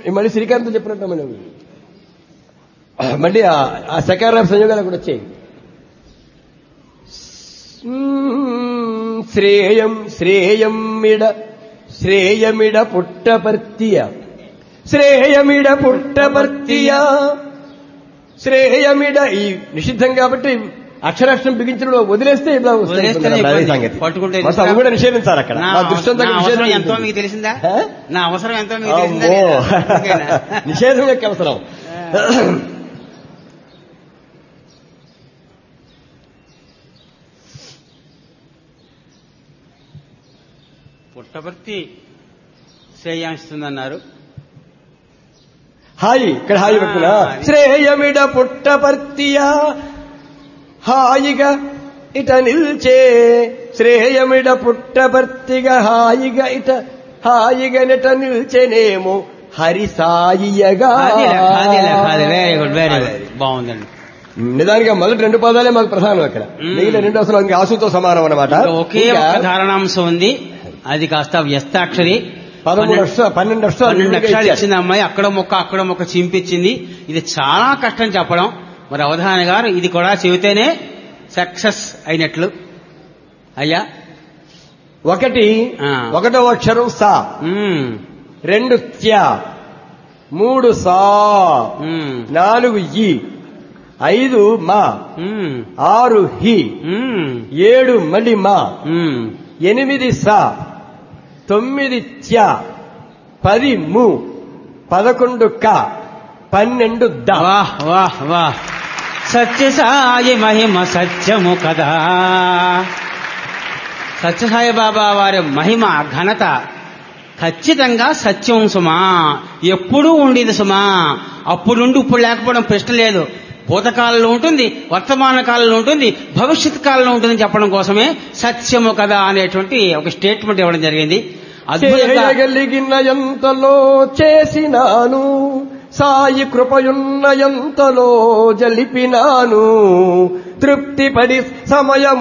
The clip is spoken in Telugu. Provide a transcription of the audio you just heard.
మళ్ళీ శ్రీకాంత్ చెప్పినట్టు మనం మళ్ళీ ఆ- ఆ సకార సంయోగాలు కూడా వచ్చాయి మ్మ్. శ్రేయం శ్రేయమిడ శ్రేయమిడ పుట్టపర్తియ శ్రేయమిడ పుట్టపర్తియ శ్రేయమిడ ఈ నిషిద్ధం కాబట్టి అక్షరాక్షరం బిగించడం వదిలేస్తే ఇలా వస్తుంది వదిలేస్తేనే అదే ఇబ్బంది. సంగతి. పట్టుకుంటే మొత్తం అవి కూడా నిషేధించాలి అక్కడ నా మా దృష్టి అంతా నా నిషేధం అవసరం ఎంతో ఉంటుంది. మీకు తెలిసిందా హ? నా అవసరం ఎంతో మీకు తెలిసిందా అమ్మో. లేదా? ఓకేనా? నిషేధం యొక్క అవసరం పుట్టపర్తి శ్రేయాంస్తుందన్నారు హాయి ఇక్కడ హాయి పెట్టుకున్నా ఆ, అది. శ్రేయమిడ పుట్టపర్తియా హాయిగా ఇట నిల్చే శ్రేయమిడ పుట్టపర్తిగా హాయిగా ఇట హాయిగా నిట నిల్చెనేమో హరి సాయియగా అదిలే, అదిలే, అది వెరీ గుడ్ వెరీ గుడ్ బాగుందండి నిజానికి మొదటి రెండు పదాలే మాకు ప్రధానం అక్కడ మ్మ్. మిగిలిన రెండు అసలు ఇంకా ఆసుతో సమానం అనమాట ఇంకా ఒకే ఒక ధారణాంశం ఉంది అది కాస్త వ్యస్తాక్షరి పదమూడు అక్షరాలు పన్నెండు అక్షరాలు పన్నెండు విడిగా అక్షరాలు ఇచ్చారు. ఇచ్చింది అమ్మాయి అక్కడ మొక్క అక్కడ మొక్క చింపించింది ఇది చాలా కష్టం చెప్పడం మరి అవధాన గారు ఇది కూడా చెబితేనే సక్సెస్ అయినట్లు అయ్యా ఒకటి ఆ. ఒకటో అక్షరం సా మ్మ్. రెండు త్య మూడు సా మ్మ్. నాలుగు ఈ ఐదు మా మ్మ్. ఆరు హి మ్మ్. ఏడు మళ్ళీ మా మ్మ్. ఎనిమిది సా తొమ్మిది త్య పది ము పదకొండు క పన్నెండు ద వాహ్ వాహ్ వాహ్ సత్యసాయి మహిమ సత్యము కదా సత్యసాయి బాబా వారి మహిమ ఘనత ఖచ్చితంగా సత్యం సుమా ఎప్పుడూ ఉండేది సుమా అప్పుడు నుండి ఇప్పుడు లేకపోవడం ప్రశ్న లేదు భూతకాలంలో ఉంటుంది వర్తమాన కాలంలో ఉంటుంది భవిష్యత్ కాలంలో ఉంటుంది చెప్పడం కోసమే సత్యము కదా అనేటువంటి ఒక స్టేట్మెంట్ ఇవ్వడం జరిగింది అద్భుతంగా చేయగలిగిన ఎంతలో చేసినాను సాయి కృపయున్న ఎంతలో జలిపినాను తృప్తిపడి సమయం